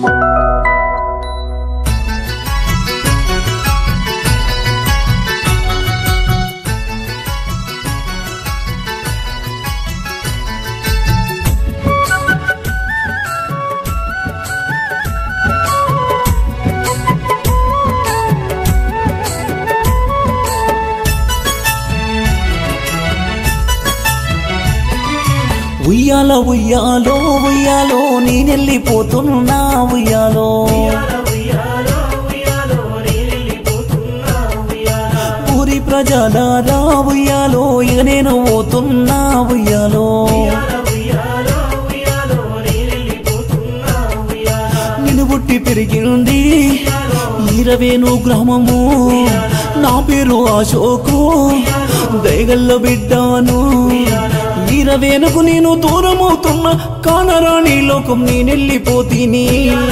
ఉయ్యాల ఉయ్యాలో ఉయ్యాలో నేనెళ్ళిపోతున్నా ఉయ్యాలో ఊరి ప్రజలారా ఉయ్యాలో ఇక నేను పోతున్నా ఉయ్యాలో నేను పుట్టి పెరిగింది ఈరవేణు గ్రామము నా పేరు అశోకు దయగల్ల బిడ్డాను ఈరవేణుకు నేను దూరమవుతున్నా కానరాని లోకం నేనెళ్ళిపోతీని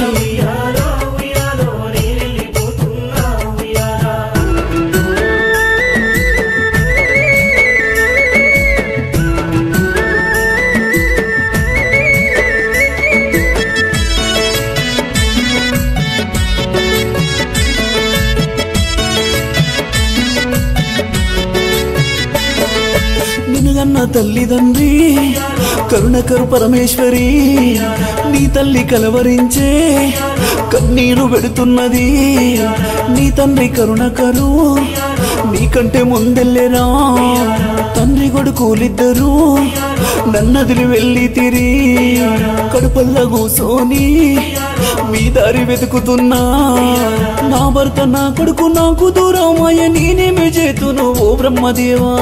నిన్నగన్న తల్లిదండ్రి కరుణకరు పరమేశ్వరి నీ తల్లి కలవరించే కన్నీరు పెడుతున్నది నీ తండ్రి కరుణకరు నీకంటే ముందెళ్ళెరా తండ్రి కొడుకులిద్దరు నన్నదిలి వెళ్ళి తిరి కడుపల్ల కూసోని మీ దారి వెతుకుతున్నా నా భర్త నా కొడుకు నాకు దూరమాయ నేనేమి చేతును ఓ బ్రహ్మదేవా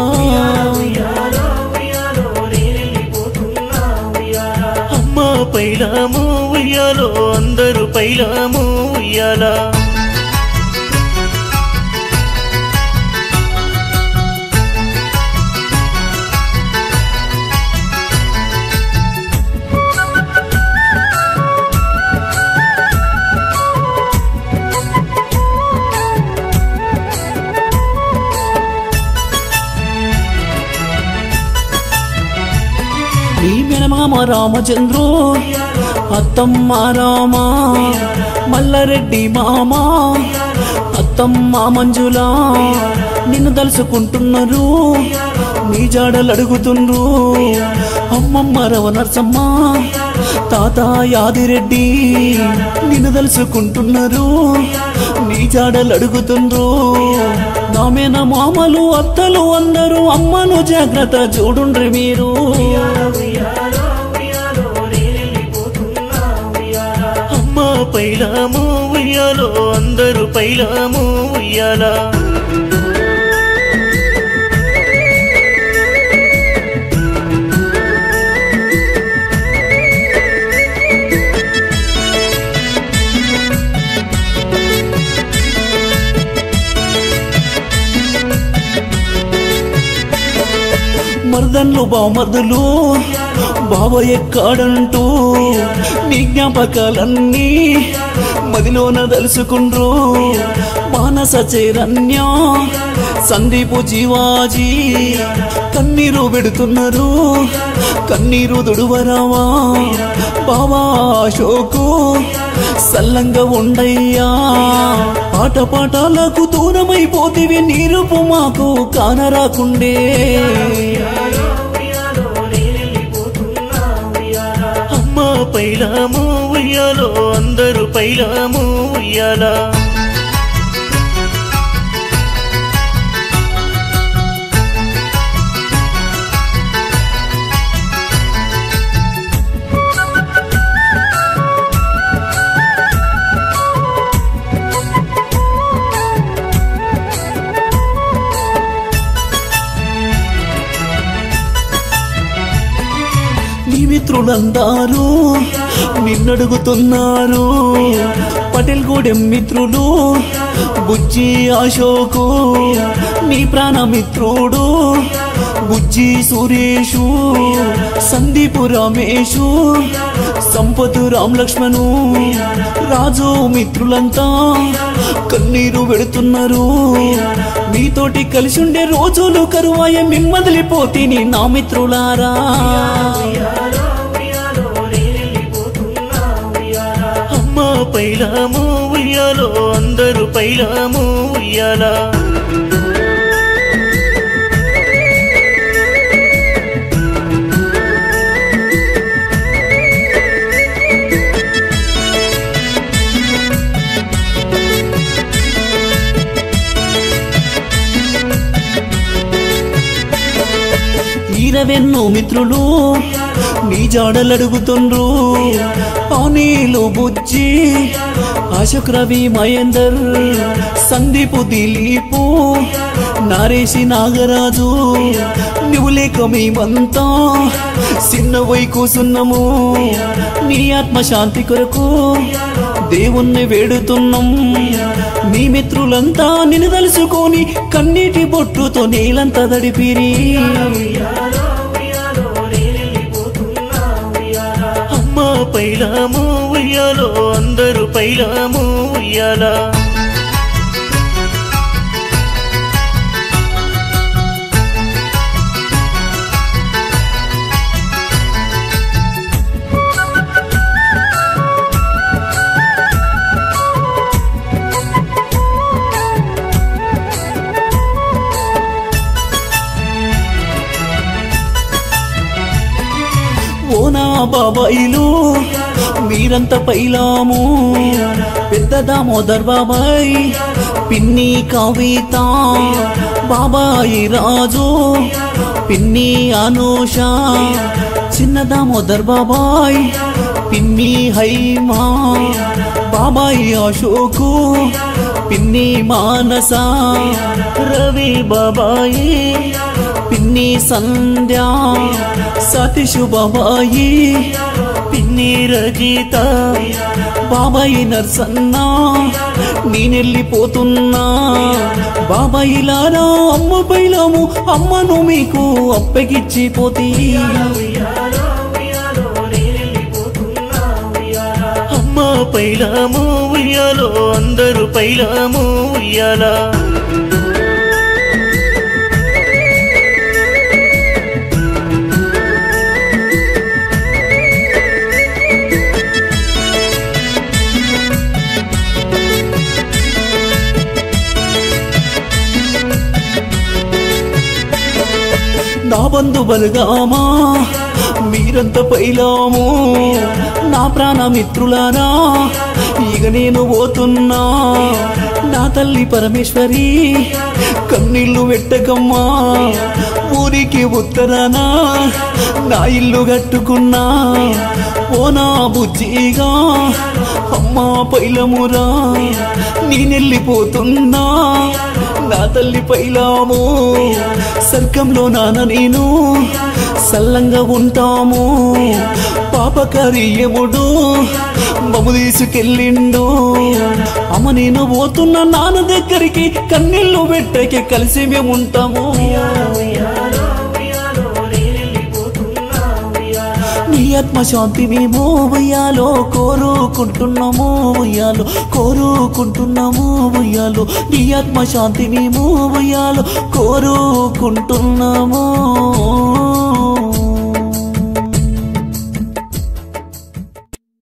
అమ్మ పైలాము ఉయ్యాలో అందరూ పైలాము ఉయ్యాలా నీ మెనమామ రామచంద్రు అత్తమ్మ రామ మల్లారెడ్డి మామ అత్తమ్మ మంజుల నిన్ను తలుసుకుంటున్నారు నీ జాడలు అడుగుతుండ్రు అమ్మమ్మ రవ నరసమ్మ తాత యాదిరెడ్డి నిన్ను తలుసుకుంటున్నారు నీ జాడలు అడుగుతుండ్రు నామేన మామలు అత్తలు అందరూ అమ్మను జాగ్రత్త చూడుండ్రి మీరు అమ్మ పైలాము ఉయ్యాలో అందరూ పైలాము ఉయ్యాలా మర్దన్లు బామర్దులు బావ ఎక్కాడంటూ నీ జ్ఞాపకాలన్నీ మదిలోన తలుసుకుండ్రు మానస చైరన్య సందీపు జీవాజీ కన్నీరు పెడుతున్నారు కన్నీరు దుడువరావా బావా అశోకు సల్లంగా ఉండయ్యా ఆట పాటాలకు దూరమైపోతివి నీరుపు మాకు కానరాకుండే అమ్మ పైలాము ఉయ్యాలో అందరూ పైలాము ఉయ్యాలా నీ మిత్రులందరూ నిన్నడుగుతున్నారు పటేల్ గూడెం మిత్రులు బుజ్జి అశోకు నీ ప్రాణమిత్రుడు బుజ్జి సురేషు సందీపు రమేషు సంపతు రామ్ లక్ష్మణు రాజు మిత్రులంతా కన్నీరు పెడుతున్నారు మీతోటి కలిసి ఉండే రోజులు కరువాయ మిమ్మదిలిపోతీని నా మిత్రులారా అమ్మ పైలాము ఉయ్యాలో అందరూ పైలాము ఉయ్యాలా ఈరవెన్నో మిత్రులు నీ జాడలడుగుతుండ్రు అనిలు బుజ్జి అశోక్ రవి మహేందర్ సందీపు దిలీపు నరేసి నాగరాజు నువ్వు లేక మేమంతా చిన్న వై కూసున్నాము నీ ఆత్మశాంతి కొరకు దేవుణ్ణి వేడుతున్నాం నీ మిత్రులంతా నిన్ను తలుచుకొని కన్నీటి బొట్టుతో నీలంతా దడిపిరి అమ్మ పైలాము ఉయ్యాలో అందరూ పైలాము ఉయ్యాలా ఓ నా బాబాయిలు మీరంతా పైలాము పెద్ద దామోదర్ బాబాయ్ పిన్ని కవిత బాబాయి రాజు పిన్ని అనూష చిన్న దామోదర్ బాబాయ్ పిన్ని హైమా బాబాయి అశోకు పిన్ని మానస రవి బాబాయి పిన్ని సంధ్య సతీషు బాబాయి పిన్ని రజిత బాబాయి నర్సన్న నేనెళ్ళిపోతున్నా బాబాయి లారా అమ్మ పైలాము అమ్మను మీకు అప్పగిచ్చిపోతే అమ్మ పైలాము ఉయ్యాలో అందరూ పైలాము ఉయ్యాలా నా బంధు బలగామా మీరంత పైలాము నా ప్రాణ మిత్రులారా ఇక నేను పోతున్నా నా తల్లి పరమేశ్వరి కన్నీళ్లు పెట్టకమ్మా ఊరికి ఉత్తరానా నా ఇల్లు కట్టుకున్నా ఓ నా బుజ్జిగా అమ్మా పైలమురా నేనెళ్ళిపోతున్నా నా తల్లి పైలాము స్వర్గంలో నాన్న నేను సల్లంగా ఉంటాము పాపకార్యముడు మము తీసుకెళ్ళిండు అమ్మ నేను పోతున్న నాన్న దగ్గరికి కన్నీళ్ళు పెట్టకే కలిసి మేము ఉంటాము నీ ఆత్మశాంతి మేము ఉయ్యాలో కోరుకుంటున్నాము ఉయ్యాలో కోరుకుంటున్నాము ఉయ్యాలో నీ ఆత్మశాంతి మేము ఉయ్యాలో కోరుకుంటున్నాము